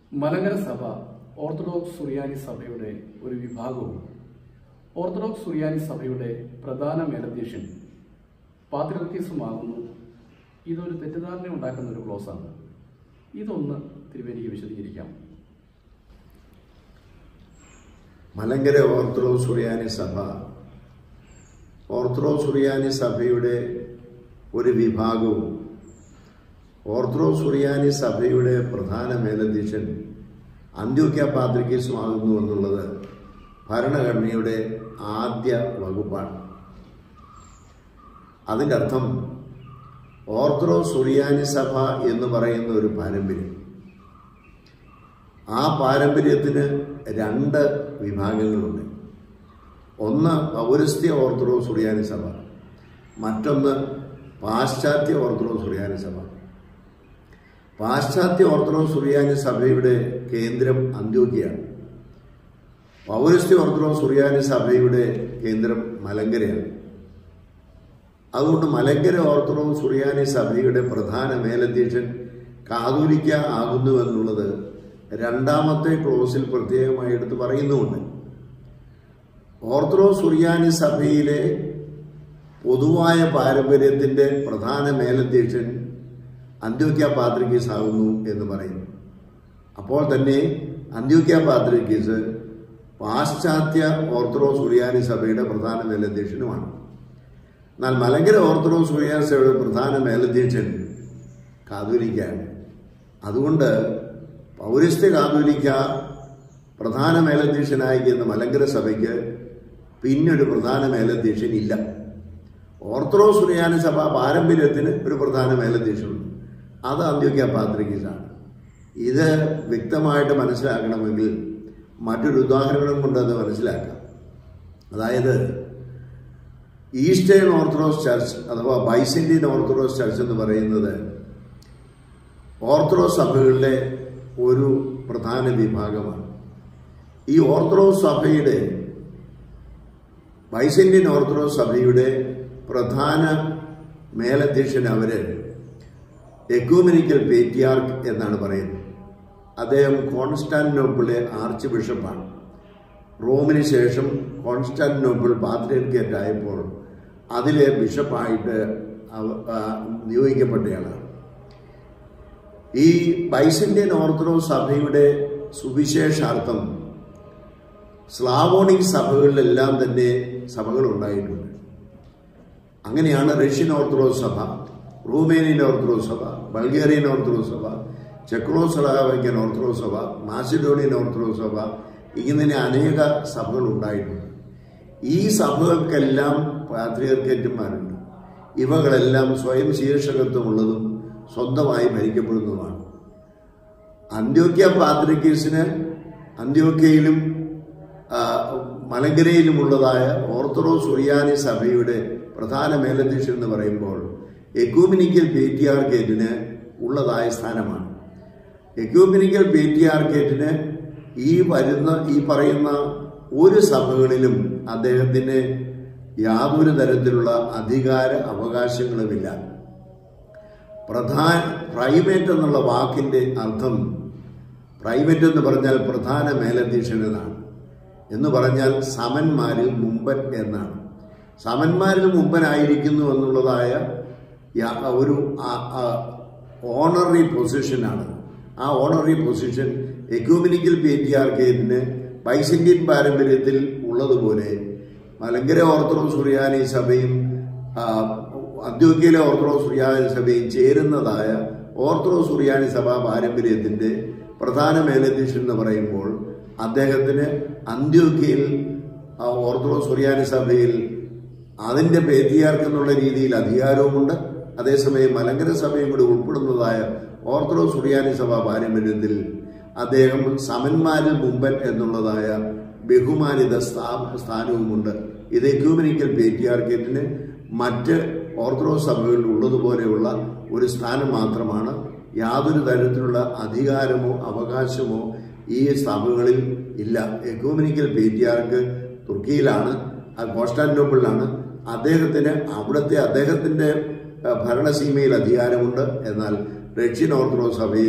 മലങ്കര സഭ ഓർത്തഡോക്സ് സുറിയാനി സഭയുടെ ഒരു വിഭാഗവും ഓർത്തഡോക്സ് സുറിയാനി സഭയുടെ പ്രധാന മേലധ്യക്ഷൻ പാത്രികീസുമാകുന്നു ഇതൊരു തെറ്റിദ്ധാരണ ഉണ്ടാക്കുന്ന ഒരു ക്ലോസാണ് ഇതൊന്ന് തിരുവേനിക്ക് വിശദീകരിക്കാം മലങ്കര ഓർത്തഡോക്സ് സുറിയാനി സഭ ഓർത്തഡോക്സ് സുറിയാനി സഭയുടെ ഒരു വിഭാഗവും ഓർത്തഡോക്സ് സുറിയാനി സഭയുടെ പ്രധാന മേലധ്യക്ഷൻ അന്ത്യോക്യ പാത്രികീസുമാകുന്നു എന്നുള്ളത് ഭരണഘടനയുടെ ആദ്യ വകുപ്പാണ് അതിൻ്റെ അർത്ഥം ഓർത്തഡോക്സ് സുറിയാനി സഭ എന്ന് പറയുന്ന ഒരു പാരമ്പര്യം ആ പാരമ്പര്യത്തിന് രണ്ട് വിഭാഗങ്ങളുണ്ട് ഒന്ന് പൗരസ്ത്യ ഓർത്തഡോക്സ് സുറിയാനി സഭ മറ്റൊന്ന് പാശ്ചാത്യ ഓർത്തഡോക്സ് സുറിയാനി സഭ പാശ്ചാത്യ ഓർത്തഡോക്സ് സുറിയാനി സഭയുടെ കേന്ദ്രം അന്ത്യോഗ്യയാണ് പൗരസ്ത്യ ഓർത്തഡോക്സ് സുറിയാനി സഭയുടെ കേന്ദ്രം മലങ്കരയാണ് അതുകൊണ്ട് മലങ്കര ഓർത്തഡോക്സ് സുറിയാനി സഭയുടെ പ്രധാന മേലധ്യക്ഷൻ കാതോലിക്ക ആകുന്നു എന്നുള്ളത് രണ്ടാമത്തെ ക്ലോസിൽ പ്രത്യേകമായി എടുത്ത് പറയുന്നുമുണ്ട് ഓർത്തഡോക്സ് സുറിയാനി സഭയിലെ പൊതുവായ പാരമ്പര്യത്തിന്റെ പ്രധാന മേലധ്യക്ഷൻ അന്ത്യോക്യ പാത്രികീസ് ആകുന്നു എന്ന് പറയുന്നു അപ്പോൾ തന്നെ അന്ത്യോക്യ പാത്രികീസ് പാശ്ചാത്യ ഓർത്തഡോക്സ് സുറിയാനി സഭയുടെ പ്രധാന മേലധ്യക്ഷനുമാണ് എന്നാൽ മലങ്കര ഓർത്തഡോക്സ് സുറിയാനി സഭയുടെ പ്രധാന മേലധ്യക്ഷൻ കാതോലിക്കയാണ് അതുകൊണ്ട് പൗരസ്ത്യ കാതോലിക്ക പ്രധാന മേലധ്യക്ഷനായിരിക്കുന്ന മലങ്കര സഭയ്ക്ക് പിന്നൊരു പ്രധാന മേലധ്യക്ഷൻ ഇല്ല ഓർത്തഡോക്സ് സുറിയാനി സഭ പാരമ്പര്യത്തിന് ഒരു പ്രധാന മേലധ്യക്ഷനുണ്ട് അത് അന്ത്യോക്യ പാത്രികീസാണ് ഇത് വ്യക്തമായിട്ട് മനസ്സിലാക്കണമെങ്കിൽ മറ്റൊരു ഉദാഹരണം കൊണ്ട് അത് മനസ്സിലാക്കാം അതായത് ഈസ്റ്റേൺ ഓർത്തഡോക്സ് ചർച്ച് അഥവാ ബൈസന്റിയൻ ഓർത്തഡോക്സ് ചർച്ച് എന്ന് പറയുന്നത് ഓർത്തഡോക്സ് സഭകളിലെ ഒരു പ്രധാന വിഭാഗമാണ് ഈ ഓർത്തഡോക്സ് സഭയുടെ ബൈസന്റിയൻ ഓർത്തഡോക്സ് സഭയുടെ പ്രധാന മേലധ്യക്ഷൻ അവര് എക്യൂമിനിക്കൽ പേറ്റിയാർക്ക് എന്നാണ് പറയുന്നത് അദ്ദേഹം കോൺസ്റ്റാന്റിനോപ്പിളിലെ ആർച്ച് ബിഷപ്പാണ് റോമിന് ശേഷം കോൺസ്റ്റാന്റിനോപ്പിൾ പാത്രിയർക്കേറ്റ് ആയപ്പോൾ അതിലെ ബിഷപ്പായിട്ട് നിയോഗിക്കപ്പെട്ടയാളാണ് ഈ ബൈസന്റിയൻ ഓർത്തഡോക്സ് സഭയുടെ സുവിശേഷാർത്ഥം സ്ലാവോണിക് സഭകളിലെല്ലാം തന്നെ സഭകൾ ഉണ്ടായിട്ടുണ്ട് അങ്ങനെയാണ് റഷ്യൻ ഓർത്തഡോക്സ് സഭ റൂമേനിയൻ ഓർത്തഡോക്സ് സഭ ബൾഗേറിയൻ ഓർത്തഡോക്സ് സഭ ചെക്രോസ്ലവാക്യൻ ഓർത്തഡോക്സ് സഭ മാസിഡോണിയൻ ഓർത്തഡോക്സ് സഭ ഇങ്ങനെ അനേക സഭകൾ ഉണ്ടായിട്ടുണ്ട് ഈ സഭകൾക്കെല്ലാം പാത്രികർക്കേറ്റന്മാരുണ്ട് ഇവകളെല്ലാം സ്വയം ശീർഷകത്വമുള്ളതും സ്വന്തമായി ഭരിക്കപ്പെടുന്നതുമാണ് അന്ത്യോക്യ പാത്രിക്കീസിന് അന്ത്യോക്യയിലും മലങ്കരയിലുമുള്ളതായ ഓർത്തഡോക്സ് സുറിയാനി സഭയുടെ പ്രധാന മേലധ്യക്ഷൻ എന്ന് പറയുമ്പോൾ എക്യൂമിനിക്കൽ പേറ്റിയാർക്കേറ്റിന് ഉള്ളതായ സ്ഥാനമാണ് എക്യൂമിനിക്കൽ പേറ്റിയാർക്കേറ്റിന് ഈ വരുന്ന ഈ പറയുന്ന ഒരു സഭകളിലും അദ്ദേഹത്തിന് യാതൊരു തരത്തിലുള്ള അധികാര അവകാശങ്ങളുമില്ല പ്രധാന പ്രൈവറ്റ് എന്നുള്ള വാക്കിന്റെ അർത്ഥം പ്രൈവറ്റ് എന്ന് പറഞ്ഞാൽ പ്രധാന മേലധ്യക്ഷൻ എന്നാണ് എന്ന് പറഞ്ഞാൽ സമന്മാരിൽ മുമ്പൻ എന്നാണ് സമന്മാരിൽ മുമ്പനായിരിക്കുന്നു എന്നുള്ളതായ ഒരു ഓണററി പൊസിഷനാണ് ആ ഓണററി പൊസിഷൻ എക്യൂമിനിക്കൽ പേറ്റിയാർക്കേറ്റിന് ബൈസന്റിയൻ പാരമ്പര്യത്തിൽ ഉള്ളതുപോലെ മലങ്കര ഓർത്തഡോക്സ് സുറിയാനി സഭയും അന്ത്യോക്യയിലെ ഓർത്തഡോക്സ് സുറിയാനി സഭയും ചേരുന്നതായ ഓർത്തഡോക്സ് സുറിയാനി സഭാ പാരമ്പര്യത്തിന്റെ പ്രധാന മേലധ്യക്ഷൻ എന്ന് പറയുമ്പോൾ അദ്ദേഹത്തിന് അന്ത്യോക്യയിൽ ഓർത്തഡോക്സ് സുറിയാനി സഭയിൽ അതിന്റെ പേറ്റിയാർക്ക് എന്നുള്ള രീതിയിൽ അധികാരവുമുണ്ട് അതേസമയം മലങ്കര സഭയും കൂടി ഉൾപ്പെടുന്നതായ ഓർത്തഡോക്സ് സുറിയാനി സഭ പാരമ്പര്യത്തിൽ അദ്ദേഹം സമന്മാരിൽ മുമ്പൻ എന്നുള്ളതായ ബഹുമാനിത സ്ഥാനവുമുണ്ട് ഇത് എക്യൂമിനിക്കൽ പേറ്റിയാർക്കേറ്റിന് മറ്റ് ഓർത്തഡോക്സ് സഭകളിൽ ഉള്ളതുപോലെയുള്ള ഒരു സ്ഥാനം മാത്രമാണ് യാതൊരു തരത്തിലുള്ള അധികാരമോ അവകാശമോ ഈ സഭകളിൽ ഇല്ല എക്യൂമിനിക്കൽ പേറ്റിയാർക്ക് തുർക്കിയിലാണ് കോൺസ്റ്റാന്റിനോപ്പിളിലാണ് അദ്ദേഹത്തിന് അവിടുത്തെ അദ്ദേഹത്തിന്റെ ഭരണസീമയിൽ അധികാരമുണ്ട് എന്നാൽ റഷ്യൻ ഓർത്തഡോക്സ് സഭയിലോ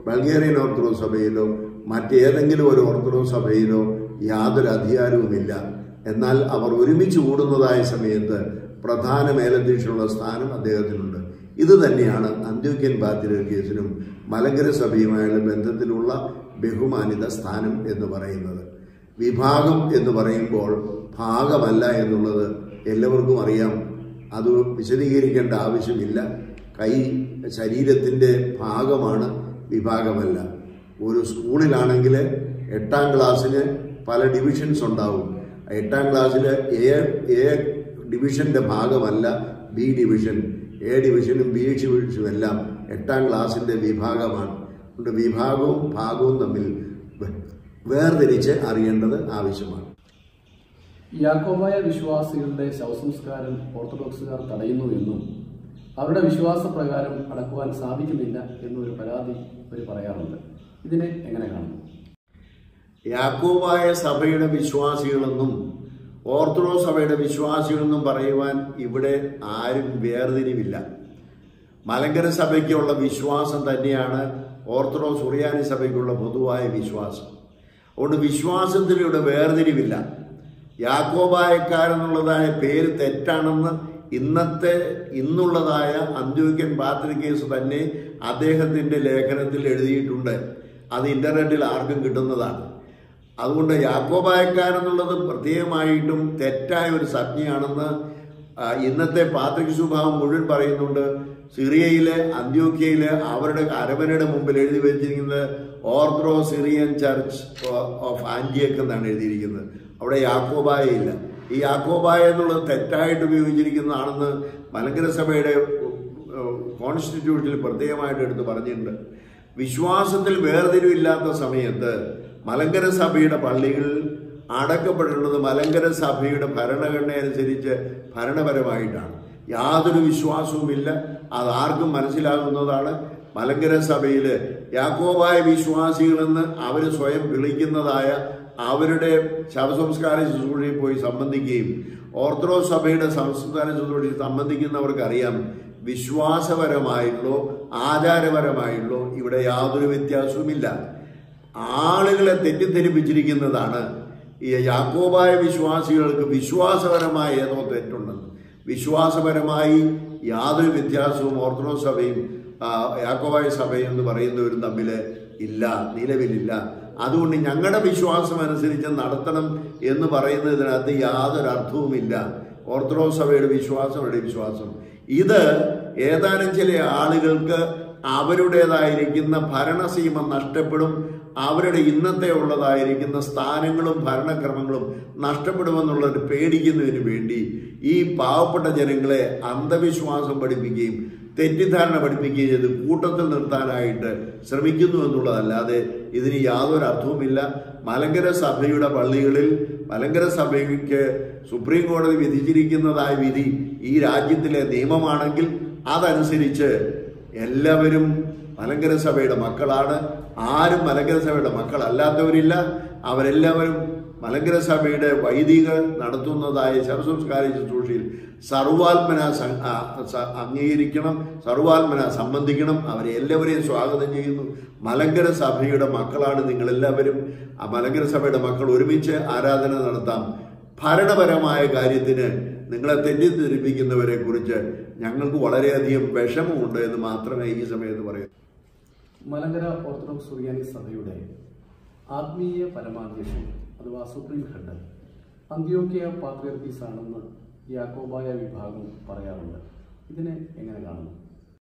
ബൾഗേറിയൻ ഓർത്തഡോക്സ് സഭയിലോ മറ്റേതെങ്കിലും ഒരു ഓർത്തഡോക്സ് സഭയിലോ യാതൊരു അധികാരവുമില്ല എന്നാൽ അവർ ഒരുമിച്ച് കൂടുന്നതായ സമയത്ത് പ്രധാന മേലധ്യക്ഷനുള്ള സ്ഥാനം അദ്ദേഹത്തിനുണ്ട് ഇത് തന്നെയാണ് അന്ത്യോക്യൻ പാത്രികേസിനും മലങ്കര സഭയുമായുള്ള ബന്ധത്തിലുള്ള ബഹുമാനിത സ്ഥാനം എന്ന് പറയുന്നത് വിഭാഗം എന്ന് പറയുമ്പോൾ ഭാഗമല്ല എന്നുള്ളത് എല്ലാവർക്കും അറിയാം അത് വിശദീകരിക്കേണ്ട ആവശ്യമില്ല കൈ ശരീരത്തിൻ്റെ ഭാഗമാണ് വിഭാഗമല്ല ഒരു സ്കൂളിലാണെങ്കിൽ എട്ടാം ക്ലാസ്സിന് പല ഡിവിഷൻസ് ഉണ്ടാവും എട്ടാം ക്ലാസ്സിൽ എ എ ഡിവിഷന്റെ ഭാഗമല്ല ബി ഡിവിഷൻ എ ഡിവിഷനും ബി ഡിവിഷനും എല്ലാം എട്ടാം ക്ലാസ്സിന്റെ വിഭാഗമാണ് അതുകൊണ്ട് വിഭാഗവും ഭാഗവും തമ്മിൽ വേ- വേർതിരിച്ച് അറിയേണ്ടത് ആവശ്യമാണ് യാക്കോബായ വിശ്വാസികളുടെ ശവസംസ്കാരം ഓർത്തഡോക്സുകാർ തടയുന്നു എന്നും അവരുടെ വിശ്വാസപ്രകാരം അടക്കുവാൻ സാധിക്കുന്നില്ല എന്നൊരു പരാതി അവർ പറയാറുണ്ട് ഇതിനെ എങ്ങനെ കാണുന്നു യാക്കോബായ സഭയുടെ വിശ്വാസികളെന്നും ഓർത്തഡോക്സ് സഭയുടെ വിശ്വാസികളെന്നും പറയുവാൻ ഇവിടെ ആരും വേർതിരിവില്ല മലങ്കര സഭയ്ക്കുള്ള വിശ്വാസം തന്നെയാണ് ഓർത്തഡോക്സ് ഉറിയാനി സഭയ്ക്കുള്ള പൊതുവായ വിശ്വാസം അതുകൊണ്ട് വിശ്വാസത്തിലൂടെ വേർതിരിവില്ല യാക്കോബായക്കാരെന്നുള്ളതായ പേര് തെറ്റാണെന്ന് ഇന്നത്തെ ഇന്നുള്ളതായ അന്ത്യോക്യൻ പാത്രികേസ് തന്നെ അദ്ദേഹത്തിൻ്റെ ലേഖനത്തിൽ എഴുതിയിട്ടുണ്ട് അത് ഇന്റർനെറ്റിൽ ആർക്കും കിട്ടുന്നതാണ് അതുകൊണ്ട് യാക്കോബായക്കാരെന്നുള്ളത് പ്രത്യേകമായിട്ടും തെറ്റായ ഒരു സംജ്ഞയാണെന്ന് ആ, ഇന്നത്തെ പാത്രിക് സ്വഭാവം മുഴുവൻ പറയുന്നുണ്ട് സിറിയയിലെ അന്ത്യോക്യയിലെ അവരുടെ അരമനയുടെ മുമ്പിൽ എഴുതി വെച്ചിരിക്കുന്നത് ഓർത്തഡോ സിറിയൻ ചർച്ച് ഓഫ് ആന്റിയക്ക് എന്നാണ് എഴുതിയിരിക്കുന്നത് അവിടെ യാക്കോബായ ഇല്ല ഈ യാക്കോബായ എന്നുള്ളത് തെറ്റായിട്ട് ഉപയോഗിച്ചിരിക്കുന്നതാണെന്ന് മലങ്കര സഭയുടെ കോൺസ്റ്റിറ്റ്യൂഷനിൽ പ്രത്യേകമായിട്ട് എടുത്ത് പറഞ്ഞിട്ടുണ്ട് വിശ്വാസത്തിൽ വേർതിരിവില്ലാത്ത സമയത്ത് മലങ്കര സഭയുടെ പള്ളികൾ അടക്കപ്പെടേണ്ടത് മലങ്കര സഭയുടെ ഭരണഘടന അനുസരിച്ച് ഭരണപരമായിട്ടാണ് യാതൊരു വിശ്വാസവുമില്ല അത് ആർക്കും മനസ്സിലാകുന്നതാണ് മലങ്കര സഭയിൽ യാക്കോബായ വിശ്വാസികളെന്ന് അവർ സ്വയം വിളിക്കുന്നതായ അവരുടെ ശവസംസ്കാര ശുശ്രൂഷയിൽ പോയി സംബന്ധിക്കുകയും ഓർത്തഡോക്സ് സഭയുടെ സംസ്കാര ശുശ്രൂഷയിൽ സംബന്ധിക്കുന്നവർക്കറിയാം വിശ്വാസപരമായിട്ടുള്ളോ ആചാരപരമായിട്ടുള്ളോ ഇവിടെ യാതൊരു വ്യത്യാസവുമില്ല ആളുകളെ തെറ്റിദ്ധരിപ്പിച്ചിരിക്കുന്നതാണ് ഈ യാക്കോബായ വിശ്വാസികൾക്ക് വിശ്വാസപരമായ ഏതോ തെറ്റുണ്ടെന്ന് വിശ്വാസപരമായി യാതൊരു വ്യത്യാസവും ഓർത്തഡോക്സ് സഭയും ആ, യാക്കോബായ സഭയും എന്ന് പറയുന്നവരും തമ്മിൽ ഇല്ല നിലവിലില്ല അതുകൊണ്ട് ഞങ്ങളുടെ വിശ്വാസം അനുസരിച്ച് നടത്തണം എന്ന് പറയുന്നതിനകത്ത് യാതൊരു അർത്ഥവുമില്ല ഓർത്തഡോക്സ് സഭയുടെ വിശ്വാസം അവരുടെ വിശ്വാസം ഇത് ഏതാനും ചില ആളുകൾക്ക് അവരുടേതായിരിക്കുന്ന ഭരണസീമ നഷ്ടപ്പെടും അവരുടെ ഇന്നത്തെ ഉള്ളതായിരിക്കുന്ന സ്ഥാനങ്ങളും ഭരണക്രമങ്ങളും നഷ്ടപ്പെടുമെന്നുള്ളത് പേടിക്കുന്നതിന് വേണ്ടി ഈ പാവപ്പെട്ട ജനങ്ങളെ അന്ധവിശ്വാസം പഠിപ്പിക്കുകയും തെറ്റിദ്ധാരണ പഠിപ്പിക്കുകയും ചെയ്ത് കൂട്ടത്തിൽ നിർത്താനായിട്ട് ശ്രമിക്കുന്നു എന്നുള്ളതല്ലാതെ ഇതിന് യാതൊരു അർത്ഥവുമില്ല മലങ്കര സഭയുടെ പള്ളികളിൽ മലങ്കര സഭയ്ക്ക് സുപ്രീം കോടതി വിധിച്ചിരിക്കുന്നതായ വിധി ഈ രാജ്യത്തിലെ നിയമമാണെങ്കിൽ അതനുസരിച്ച് എല്ലാവരും മലങ്കര സഭയുടെ മക്കളാണ് ആരും മലങ്കര സഭയുടെ മക്കളല്ലാത്തവരില്ല അവരെല്ലാവരും മലങ്കര സഭയുടെ വൈദികർ നടത്തുന്നതായ ശവസംസ്കാര ശുശ്രൂഷയിൽ സർവാത്മന സ- ആ, സ- അംഗീകരിക്കണം സർവാത്മന സംബന്ധിക്കണം അവരെ എല്ലാവരെയും സ്വാഗതം ചെയ്യുന്നു മലങ്കര സഭയുടെ മക്കളാണ് നിങ്ങളെല്ലാവരും ആ മലങ്കര സഭയുടെ മക്കൾ ഒരുമിച്ച് ആരാധന നടത്താം ഭരണപരമായ കാര്യത്തിന് നിങ്ങളെ തെറ്റിദ്ധരിപ്പിക്കുന്നവരെ കുറിച്ച് ഞങ്ങൾക്ക് വളരെയധികം വിഷമമുണ്ട് എന്ന് മാത്രമേ ഈ സമയത്ത് പറയൂ മലങ്കര ഓർത്തഡോക്സ് സുറിയാനി സഭയുടെ ആത്മീയ പരമാധ്യക്ഷൻ അഥവാ സുപ്രീം ഹെഡ് അന്ത്യോക്യ പാത്രിയർക്കീസ് ആണെന്ന് യാക്കോബായ വിഭാഗം പറയാറുണ്ട് ഇതിനെ എങ്ങനെ കാണുന്നു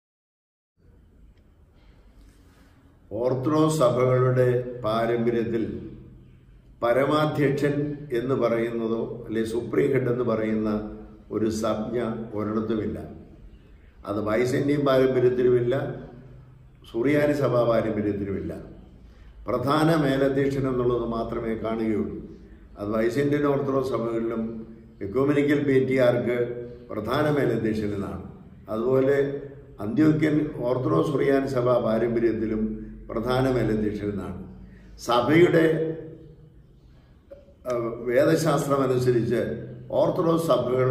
ഓർത്തഡോക്സ് സഭകളുടെ പാരമ്പര്യത്തിൽ പരമാധ്യക്ഷൻ എന്ന് പറയുന്നതോ അല്ലെ സുപ്രീം ഹെഡ് എന്ന് പറയുന്ന ഒരു സംജ്ഞ ഒരിടത്തുമില്ല അത് വൈസന്യം പാരമ്പര്യത്തിലുമില്ല സുറിയാനി സഭാ പാരമ്പര്യത്തിലുമില്ല പ്രധാന മേലധ്യക്ഷൻ എന്നുള്ളത് മാത്രമേ കാണുകയുള്ളൂ അത് വൈസന്യൻ ഓർത്തഡോക്സ് സഭകളിലും എക്കോമിനിക്കൽ പേറ്റിയാർക്ക് പ്രധാന മേലധ്യക്ഷൻ എന്നാണ് അതുപോലെ അന്ത്യോക്യൻ ഓർത്തഡോക്സ് സുറിയാനി സഭാ പാരമ്പര്യത്തിലും പ്രധാന മേലധ്യക്ഷൻ എന്നാണ് സഭയുടെ അഹ് വേദശാസ്ത്രമനുസരിച്ച് ഓർത്തഡോക്സ് സഭകൾ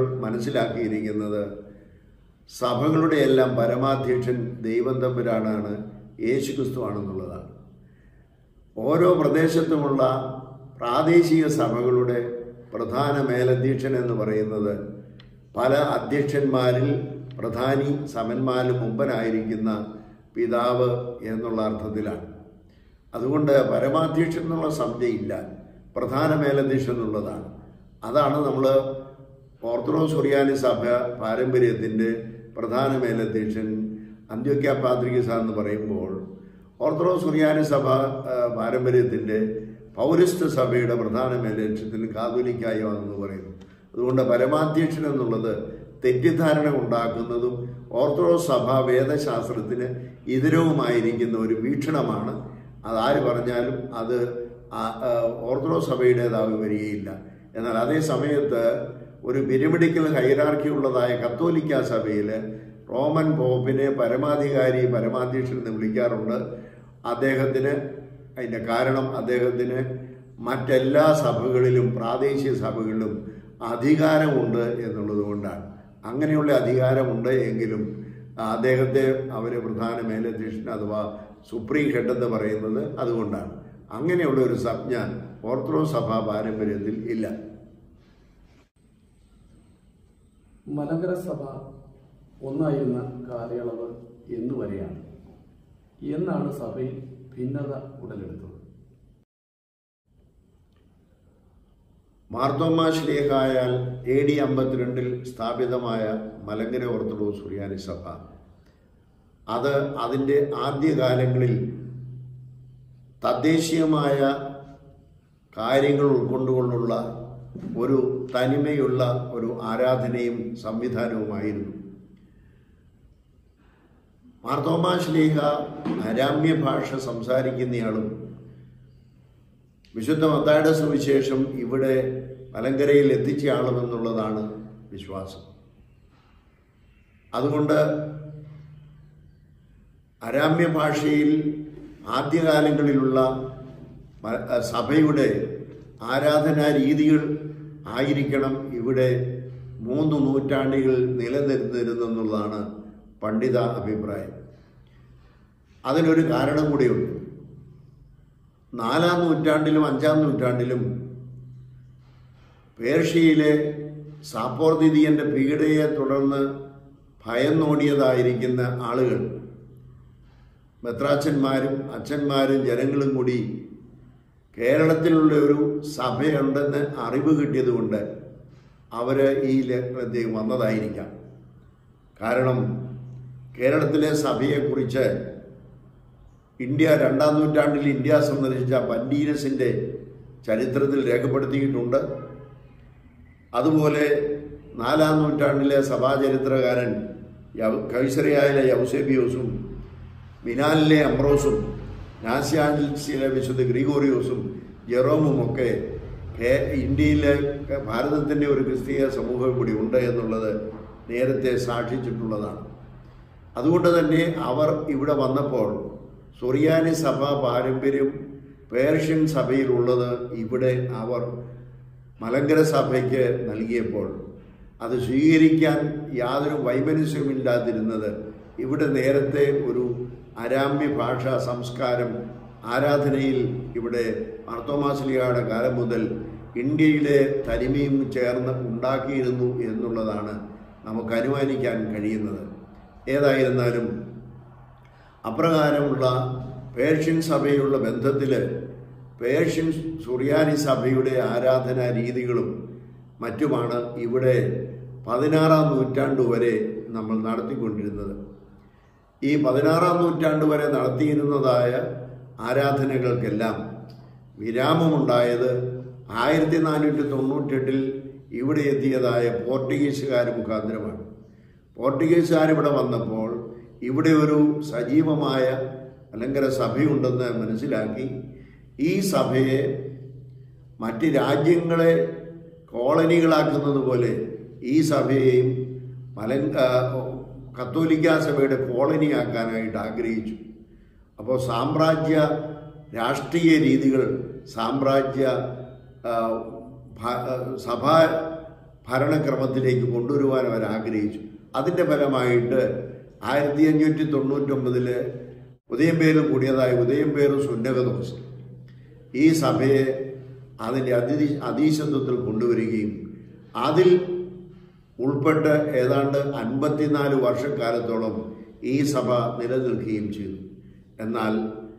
മനസ്സിലാക്കിയിരിക്കുന്നത് സഭകളുടെ എല്ലാം പരമാധ്യക്ഷൻ ദൈവം തമ്പുരാനാണ് യേശു ക്രിസ്തു ആണെന്നുള്ളതാണ് ഓരോ പ്രദേശത്തുമുള്ള പ്രാദേശിക സഭകളുടെ പ്രധാന മേലധ്യക്ഷൻ എന്ന് പറയുന്നത് പല അധ്യക്ഷന്മാരിൽ പ്രധാനി സമന്മാരിൽ മുമ്പനായിരിക്കുന്ന പിതാവ് എന്നുള്ള അർത്ഥത്തിലാണ് അതുകൊണ്ട് പരമാധ്യക്ഷൻ എന്നുള്ള സംശയമില്ല പ്രധാന മേലധ്യക്ഷൻ എന്നുള്ളതാണ് അതാണ് നമ്മൾ ഓർത്തഡോക്സ് സുറിയാനി സഭ പാരമ്പര്യത്തിൻ്റെ പ്രധാന മേലധ്യക്ഷൻ അന്ത്യോക്യ പാത്രികസ എന്ന് പറയുമ്പോൾ ഓർത്തഡോക്സ് സുറിയാനി സഭ ആ, പാരമ്പര്യത്തിൻ്റെ പൗരസ്ത്യ സഭയുടെ പ്രധാന മേലധ്യക്ഷത്തിന് കാതോലിക്കായോ എന്ന് പറയുന്നു അതുകൊണ്ട് പരമാധ്യക്ഷൻ എന്നുള്ളത് തെറ്റിദ്ധാരണ ഉണ്ടാക്കുന്നതും ഓർത്തഡോക്സ് സഭ വേദശാസ്ത്രത്തിന് ഇതരവുമായിരിക്കുന്ന ഒരു വീക്ഷണമാണ് അതാര് പറഞ്ഞാലും അത് ആ- ആ ഓർത്തഡോക്സ് സഭയുടേതായി വരികയില്ല എന്നാൽ അതേ സമയത്ത് ഒരു പിരമിഡിക്കൽ ഹൈറാർക്കി ഉള്ളതായ കത്തോലിക്ക സഭയിൽ റോമൻ പോപ്പിനെ പരമാധികാരി പരമാധ്യക്ഷൻ എന്ന് വിളിക്കാറുണ്ട് അദ്ദേഹത്തിന് അതിൻ്റെ കാരണം അദ്ദേഹത്തിന് മറ്റെല്ലാ സഭകളിലും പ്രാദേശിക സഭകളിലും അധികാരമുണ്ട് എന്നുള്ളത് കൊണ്ടാണ് അങ്ങനെയുള്ള അധികാരമുണ്ട് എങ്കിലും അദ്ദേഹത്തെ അവർ പ്രധാന മേലധ്യക്ഷൻ അഥവാ സുപ്രീം ഹെഡ് എന്ന് പറയുന്നത് അതുകൊണ്ടാണ് അങ്ങനെയുള്ള ഒരു സംജ്ഞ ഓർത്തഡോക്സ് സഭാ പാരമ്പര്യത്തിൽ ഇല്ല മലങ്കര സഭ ഒന്നായിരുന്ന കാലയളവ് എന്നുവരെയാണ് എന്നാണ് സഭയിൽ ഭിന്നത ഉടലെടുത്തത് മാർത്തോമാ ശ്ലീഹായാൽ എ ഡി അമ്പത്തിരണ്ടിൽ സ്ഥാപിതമായ മലങ്കര ഓർത്തഡോക്സ് സുറിയാനി സഭ അത് അതിൻ്റെ ആദ്യകാലങ്ങളിൽ തദ്ദേശീയമായ കാര്യങ്ങൾ ഉൾക്കൊണ്ടുകൊണ്ടുള്ള ഒരു തനിമയുള്ള ഒരു ആരാധനയും സംവിധാനവുമായിരുന്നു മാർത്തോമാ ശ്ലീഹ അരാമ്യ ഭാഷ സംസാരിക്കുന്നയാളും വിശുദ്ധ മത്തായുടെ സുവിശേഷം ഇവിടെ മലങ്കരയിൽ എത്തിച്ചയാളുമെന്നുള്ളതാണ് വിശ്വാസം അതുകൊണ്ട് അരാമ്യ ഭാഷയിൽ ആദ്യകാലങ്ങളിലുള്ള മ- സഭയുടെ ആരാധനാ രീതികൾ ആയിരിക്കണം ഇവിടെ മൂന്ന് നൂറ്റാണ്ടുകൾ നിലനിന്നിരുന്നെന്നുള്ളതാണ് പണ്ഡിത അഭിപ്രായം അതിനൊരു കാരണം കൂടിയുണ്ട് നാലാം നൂറ്റാണ്ടിലും അഞ്ചാം നൂറ്റാണ്ടിലും പേർഷ്യയിലെ സാപ്പോർദിദിയൻ്റെ പീഡയെ തുടർന്ന് ഭയന്നോടിയതായിരിക്കുന്ന ആളുകൾ മെത്രാച്ചന്മാരും അച്ഛന്മാരും ജനങ്ങളും കൂടി കേരളത്തിലുള്ള ഒരു സഭയുണ്ടെന്ന് അറിവ് കിട്ടിയതുകൊണ്ട് അവർ ഈ ലഗ്നത്തിൽ വന്നതായിരിക്കാം കാരണം കേരളത്തിലെ സഭയെക്കുറിച്ച് ഇന്ത്യ രണ്ടാം നൂറ്റാണ്ടിൽ ഇന്ത്യ സന്ദർശിച്ച പൻഡീനസിൻ്റെ ചരിത്രത്തിൽ രേഖപ്പെടുത്തിയിട്ടുണ്ട് അതുപോലെ നാലാം നൂറ്റാണ്ടിലെ സഭാചരിത്രകാരൻ യൗ- കൈസറിയായിലെ യൗസേബിയോസും മിനാലിലെ അംബ്രോസും നാസ്യാൻസിലെ വിശുദ്ധ ഗ്രിഗോറിയോസും ജെറോമും ഒക്കെ കേ- ഇന്ത്യയിലെ ഭാരതത്തിൻ്റെ ഒരു ക്രിസ്തീയ സമൂഹം കൂടി ഉണ്ട് എന്നുള്ളത് നേരത്തെ സാക്ഷിച്ചിട്ടുള്ളതാണ് അതുകൊണ്ട് തന്നെ അവർ ഇവിടെ വന്നപ്പോൾ സുറിയാനി സഭ പാരമ്പര്യം പേർഷ്യൻ സഭയിലുള്ളത് ഇവിടെ അവർ മലങ്കര സഭയ്ക്ക് നൽകിയപ്പോൾ അത് സ്വീകരിക്കാൻ യാതൊരു വൈമനസ്യമില്ലാതിരുന്നത് ഇവിടെ നേരത്തെ ഒരു അരാമ്യ ഭാഷാ സംസ്കാരം ആരാധനയിൽ ഇവിടെ അർത്തോമാസ്ലിയയുടെ കാലം മുതൽ ഇന്ത്യയിലെ തനിമയും ചേർന്ന് ഉണ്ടാക്കിയിരുന്നു എന്നുള്ളതാണ് നമുക്ക് അനുമാനിക്കാൻ കഴിയുന്നത് ഏതായിരുന്നാലും അപ്രകാരമുള്ള പേർഷ്യൻ സഭയുള്ള ബന്ധത്തിൽ പേർഷ്യൻ സുറിയാനി സഭയുടെ ആരാധനാ രീതികളും മറ്റുമാണ് ഇവിടെ പതിനാറാം നൂറ്റാണ്ട് വരെ നമ്മൾ നടത്തിക്കൊണ്ടിരുന്നത് ഈ പതിനാറാം നൂറ്റാണ്ട് വരെ നടത്തിയിരുന്നതായ ആരാധനകൾക്കെല്ലാം വിരാമമുണ്ടായത് ആയിരത്തി നാനൂറ്റി തൊണ്ണൂറ്റെട്ടിൽ ഇവിടെ എത്തിയതായ പോർട്ടുഗീസുകാർ മുഖാന്തരമാണ് പോർട്ടുഗീസുകാർ ഇവിടെ വന്നപ്പോൾ ഇവിടെ ഒരു സജീവമായ അലങ്കര സഭയുണ്ടെന്ന് മനസ്സിലാക്കി ഈ സഭയെ മറ്റ് രാജ്യങ്ങളെ കോളനികളാക്കുന്നത് പോലെ ഈ സഭയെയും മലങ്ക കത്തോലിക്ക സഭയുടെ കോളനിയാക്കാനായിട്ട് ആഗ്രഹിച്ചു അപ്പോൾ സാമ്രാജ്യ രാഷ്ട്രീയ രീതികൾ സാമ്രാജ്യ ആ, ഭ- ആ, സഭാ ഭരണക്രമത്തിലേക്ക് കൊണ്ടുവരുവാൻ അവർ ആഗ്രഹിച്ചു അതിൻ്റെ ഫലമായിട്ട് ആയിരത്തി അഞ്ഞൂറ്റി തൊണ്ണൂറ്റൊമ്പതില് ഉദയം പേരും കൂടിയതായ ഉദയം പേരും സുന്നകദോസ് ഈ സഭയെ അതിൻ്റെ അതി അതീശത്വത്തിൽ കൊണ്ടുവരികയും അതിൽ ഉൾപ്പെട്ട് ഏതാണ്ട് അൻപത്തിനാല് വർഷക്കാലത്തോളം ഈ സഭ നിലനിൽക്കുകയും ചെയ്തു എന്നാൽ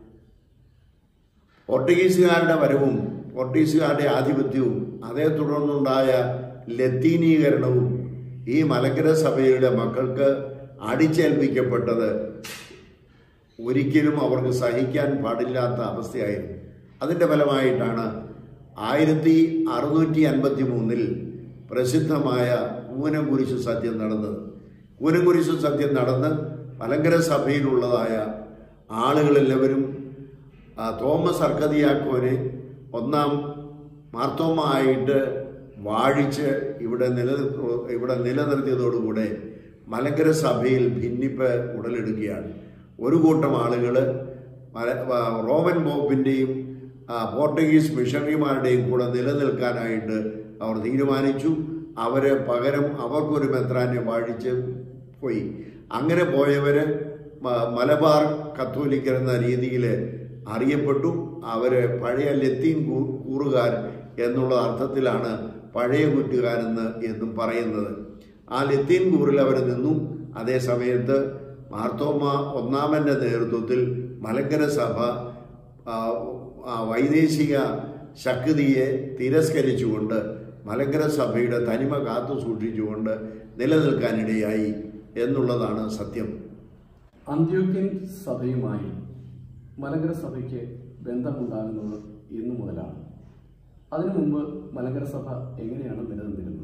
പോർട്ടുഗീസുകാരുടെ വരവും പോർട്ടുഗീസുകാരുടെ ആധിപത്യവും അതേ തുടർന്നുണ്ടായ ലത്തീനീകരണവും ഈ മലങ്കര സഭയുടെ മക്കൾക്ക് അടിച്ചേൽപ്പിക്കപ്പെട്ടത് ഒരിക്കലും അവർക്ക് സഹിക്കാൻ പാടില്ലാത്ത അവസ്ഥയായിരുന്നു അതിൻ്റെ ഫലമായിട്ടാണ് ആയിരത്തി അറുന്നൂറ്റി അൻപത്തി മൂന്നിൽ പ്രസിദ്ധമായ കൂനംകുരിശ് സത്യം നടന്നത് കൂനംകുരിശ് സത്യം നടന്ന് മലങ്കര സഭയിലുള്ളതായ ആളുകളെല്ലാവരും ആ, തോമസ് അർക്കതിയാക്കോനെ ഒന്നാം മാർത്തോമ ആയിട്ട് വാഴിച്ച് ഇവിടെ നിലനിർത്ത ഇവിടെ നിലനിർത്തിയതോടുകൂടെ മലങ്കര സഭയിൽ ഭിന്നിപ്പ് ഉടലെടുക്കുകയാണ് ഒരു കൂട്ടം ആളുകൾ റോമൻ പോപ്പിൻ്റെയും പോർട്ടുഗീസ് മിഷണറിമാരുടെയും കൂടെ നിലനിൽക്കാനായിട്ട് അവർ തീരുമാനിച്ചു അവര് പകരം അവർക്കൊരു മെത്രാനെ വാഴിച്ച് പോയി അങ്ങനെ പോയവര് മ- മലബാർ കത്തോലിക്കർ എന്ന രീതിയിൽ അറിയപ്പെട്ടു അവര് പഴയ ലത്തീൻ കൂ- കൂറുകാർ എന്നുള്ള അർത്ഥത്തിലാണ് പഴയ കുറ്റുകാരെന്ന് എന്നും പറയുന്നത് ആ ലത്തീൻ കൂറിൽ അവർ നിന്നു അതേ സമയത്ത് മാർത്തോമ ഒന്നാമന്റെ നേതൃത്വത്തിൽ മലങ്കര സഭ ആ, ആ വൈദേശിക ശക്തിയെ തിരസ്കരിച്ചുകൊണ്ട് മലങ്കര സഭയുടെ തനിമ കാത്തു സൂക്ഷിച്ചുകൊണ്ട് നിലനിൽക്കാനിടയായി എന്നുള്ളതാണ് സത്യം അന്ത്യോക്യൻ സഭയുമായി മലങ്കര സഭയ്ക്ക് ബന്ധമുണ്ടാകുന്നത് ഇന്നു മുതലാണ് അതിനു മുമ്പ് മലങ്കര സഭ എങ്ങനെയാണ് നിലനിന്നിരുന്നത്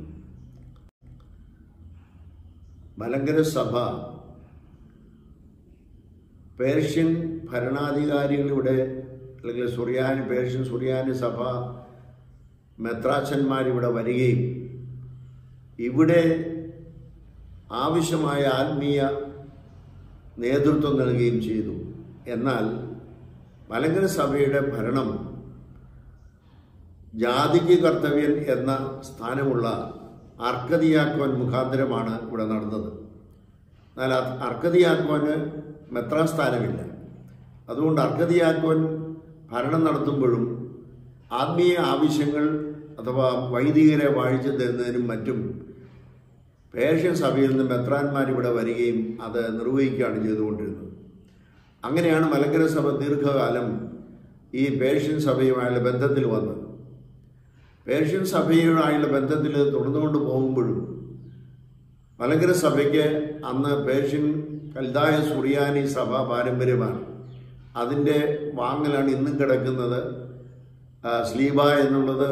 മലങ്കര സഭ പേർഷ്യൻ ഭരണാധികാരികളിവിടെ അല്ലെങ്കിൽ സുറിയാനി പേർഷ്യൻ സുറിയാനി സഭ മെത്രാച്ചന്മാരിവിടെ വരികയും ഇവിടെ ആവശ്യമായ ആത്മീയ നേതൃത്വം നൽകുകയും ചെയ്തു എന്നാൽ മലങ്കര സഭയുടെ ഭരണം ജാതിക്ക് കർത്തവ്യൻ എന്ന സ്ഥാനമുള്ള അർക്കതിയാക്കോൻ മുഖാന്തരമാണ് ഇവിടെ നടന്നത് എന്നാൽ അത് അർക്കതിയാക്കോന് മെത്രാൻ സ്ഥാനമില്ല അതുകൊണ്ട് അർക്കതിയാക്കോൻ ഭരണം നടത്തുമ്പോഴും ആത്മീയ ആവശ്യങ്ങൾ അഥവാ വൈദികരെ വാഴിച്ചു തരുന്നതിനും മറ്റും പേർഷ്യൻ സഭയിൽ നിന്ന് മെത്രാന്മാർ ഇവിടെ വരികയും അത് നിർവഹിക്കുകയാണ് ചെയ്തുകൊണ്ടിരുന്നത് അങ്ങനെയാണ് മലങ്കര സഭ ദീർഘകാലം ഈ പേർഷ്യൻ സഭയുമായുള്ള ബന്ധത്തിൽ വന്നത് പേർഷ്യൻ സഭയുമായുള്ള ബന്ധത്തിൽ തുടർന്നുകൊണ്ട് പോകുമ്പോഴും മലങ്കര സഭയ്ക്ക് അന്ന് പേർഷ്യൻ കൽദായ സുറിയാനി സഭ പാരമ്പര്യമാണ് അതിൻ്റെ വാങ്ങലാണ് ഇന്നും കിടക്കുന്നത് ആ, സ്ലീബ എന്നുള്ളത്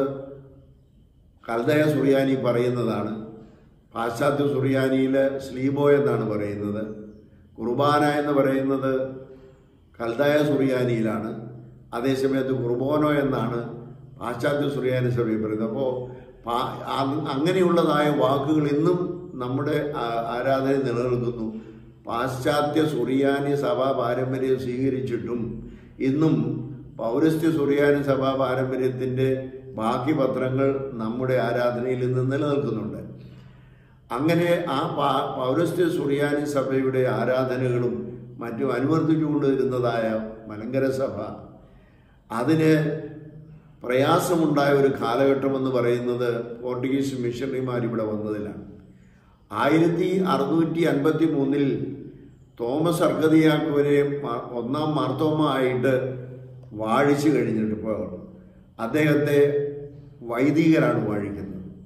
കൽദയ സുറിയാനി പറയുന്നതാണ് പാശ്ചാത്യ സുറിയാനിയിൽ സ്ലീബോ എന്നാണ് പറയുന്നത് കുർബാന എന്ന് പറയുന്നത് കൽദായ സുറിയാനിയിലാണ് അതേസമയത്ത് കുർബോനോ എന്നാണ് പാശ്ചാത്യ സുറിയാനി സഭയിൽ പറയുന്നത് അപ്പോൾ അങ്ങനെയുള്ളതായ വാക്കുകൾ ഇന്നും നമ്മുടെ ആ- ആരാധന നിലനിൽക്കുന്നു പാശ്ചാത്യ സുറിയാനി സഭാ പാരമ്പര്യം സ്വീകരിച്ചിട്ടും ഇന്നും പൗരസ്ത്യ സുറിയാനി സഭാ പാരമ്പര്യത്തിൻ്റെ ബാക്കി പത്രങ്ങൾ നമ്മുടെ ആരാധനയിൽ ഇന്ന് നിലനിൽക്കുന്നുണ്ട് അങ്ങനെ ആ പാ- പൗരസ്ത്യ സുറിയാനി സഭയുടെ ആരാധനകളും മറ്റും അനുവർത്തിച്ചുകൊണ്ടിരുന്നതായ മലങ്കര സഭ അതിന് പ്രയാസമുണ്ടായ ഒരു കാലഘട്ടം എന്ന് പറയുന്നത് പോർട്ടുഗീസ് മിഷണറിമാർ ഇവിടെ വന്നതിലാണ് ആയിരത്തി അറുന്നൂറ്റി അൻപത്തി മൂന്നിൽ തോമസ് അർഗതിയാക്കുവരെ മ- ഒന്നാം മാർത്തോമ ആയിട്ട് വാഴിച്ചു കഴിഞ്ഞിട്ടിപ്പോൾ അദ്ദേഹത്തെ വൈദികരാണ് വാഴിക്കുന്നത്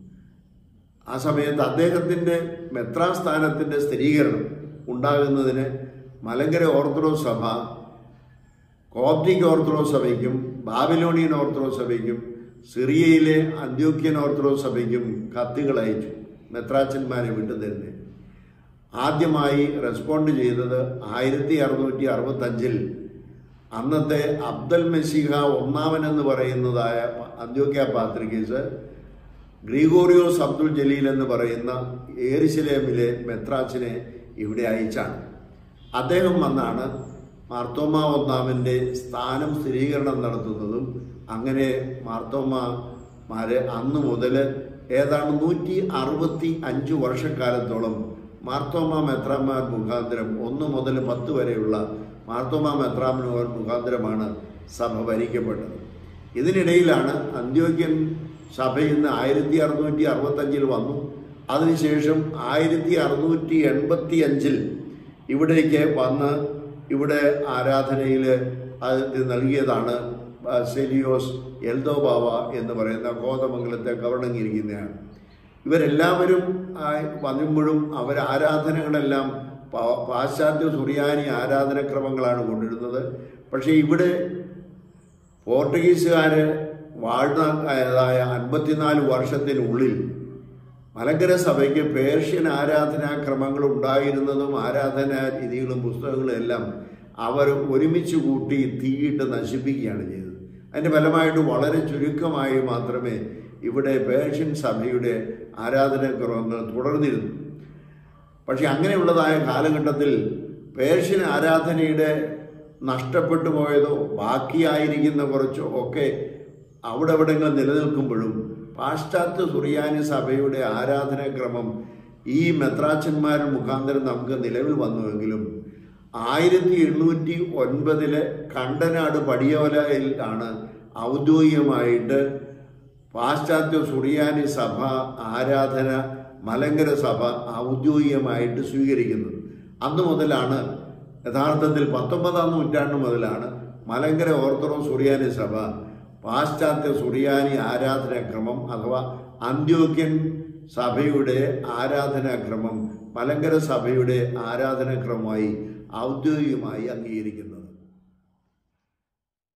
ആ സമയത്ത് അദ്ദേഹത്തിൻ്റെ മെത്രാൻ സ്ഥാനത്തിൻ്റെ സ്ഥിരീകരണം ഉണ്ടാകുന്നതിന് മലങ്കര ഓർത്തഡോക്സ് സഭ കോപ്റ്റിക് ഓർത്തഡോക്സ് സഭയ്ക്കും ബാബിലോണിയൻ ഓർത്തഡോക്സ് സഭയ്ക്കും സിറിയയിലെ അന്ത്യോക്യൻ ഓർത്തഡോക്സ് സഭയ്ക്കും കത്തുകൾ അയച്ചു മെത്രാച്ചന്മാരെ വിട്ടുതരുന്നത് ആദ്യമായി റെസ്പോണ്ട് ചെയ്തത് ആയിരത്തി അറുന്നൂറ്റി അറുപത്തഞ്ചിൽ അന്നത്തെ അബ്ദൽ മെസ്സിഹ ഒന്നാമൻ എന്ന് പറയുന്നതായ അന്ത്യോക്യ പാത്രികീസ് ഗ്രിഗോറിയോസ് അബ്ദുൽ ജലീൽ എന്ന് പറയുന്ന ഏരിശിലേമിലെ മെത്രാച്ചിനെ ഇവിടെ അയച്ചാണ് അദ്ദേഹം വന്നാണ് മാർത്തോമ ഒന്നാമൻ്റെ സ്ഥാനം സ്ഥിരീകരണം നടത്തുന്നതും അങ്ങനെ മാർത്തോമാരെ അന്ന് മുതൽ ഏതാണ്ട് നൂറ്റി അറുപത്തി അഞ്ച് വർഷക്കാലത്തോളം മാർത്തോമ മെത്രാന്മാർ മുഖാന്തരം ഒന്ന് മുതൽ പത്ത് വരെയുള്ള മാർത്തോമ മെത്രാമനോർ മുഖാന്തരമാണ് സഭ ഭരിക്കപ്പെട്ടത് ഇതിനിടയിലാണ് അന്ത്യോക്യൻ സഭ ഇന്ന് ആയിരത്തി അറുന്നൂറ്റി അറുപത്തഞ്ചിൽ വന്നു അതിനുശേഷം ആയിരത്തി അറുന്നൂറ്റി എൺപത്തി അഞ്ചിൽ ഇവിടേക്ക് വന്ന് ഇവിടെ ആരാധനയിൽ അത് നൽകിയതാണ് സെലിയോസ് എൽദോ ബാവ എന്ന് പറയുന്ന കോതമംഗലത്തെ കവർണങ്ങിയിരിക്കുന്നതാണ് ഇവരെല്ലാവരും ആയി വരുമ്പോഴും അവർ ആരാധനകളെല്ലാം പാ- പാശ്ചാത്യ സുറിയാനി ആരാധനക്രമങ്ങളാണ് കൊണ്ടിരുന്നത് പക്ഷേ ഇവിടെ പോർട്ടുഗീസുകാർ വാഴ്ന്നതായ അൻപത്തിനാല് വർഷത്തിനുള്ളിൽ മലങ്കര സഭയ്ക്ക് പേർഷ്യൻ ആരാധനാക്രമങ്ങൾ ഉണ്ടായിരുന്നതും ആരാധനാ രീതികളും പുസ്തകങ്ങളും എല്ലാം അവർ ഒരുമിച്ച് കൂട്ടി തീയിട്ട് നശിപ്പിക്കുകയാണ് ചെയ്തത് അതിൻ്റെ ഫലമായിട്ട് വളരെ ചുരുക്കമായി മാത്രമേ ഇവിടെ പേർഷ്യൻ സഭയുടെ ആരാധനാക്രമങ്ങൾ തുടർന്നിരുന്നു പക്ഷെ അങ്ങനെയുള്ളതായ കാലഘട്ടത്തിൽ പേർഷ്യൻ ആരാധനയുടെ നഷ്ടപ്പെട്ടു പോയതോ ബാക്കിയായിരിക്കുന്ന കുറച്ചോ ഒക്കെ അവിടെ എവിടെങ്കിലും നിലനിൽക്കുമ്പോഴും പാശ്ചാത്യ സുറിയാനി സഭയുടെ ആരാധനാക്രമം ഈ മെത്രാച്ചന്മാർ മുഖാന്തരം നമുക്ക് നിലവിൽ വന്നുവെങ്കിലും ആയിരത്തി എണ്ണൂറ്റി ഒൻപതിലെ കണ്ടനാട് പടിയോലയിൽ ആണ് ഔദ്യോഗികമായിട്ട് പാശ്ചാത്യ സുറിയാനി സഭ ആരാധന മലങ്കര സഭ ഔദ്യോഗികമായിട്ട് സ്വീകരിക്കുന്നത് അന്ന് മുതലാണ് യഥാർത്ഥത്തിൽ പത്തൊമ്പതാം നൂറ്റാണ്ട് മുതലാണ് മലങ്കര ഓർത്തഡോക്സ് സുറിയാനി സഭ പാശ്ചാത്യ സുറിയാനി ആരാധനാക്രമം അഥവാ അന്ത്യോക്യൻ സഭയുടെ ആരാധനാക്രമം മലങ്കര സഭയുടെ ആരാധനാക്രമമായി ഔദ്യോഗികമായി അംഗീകരിക്കുന്നത്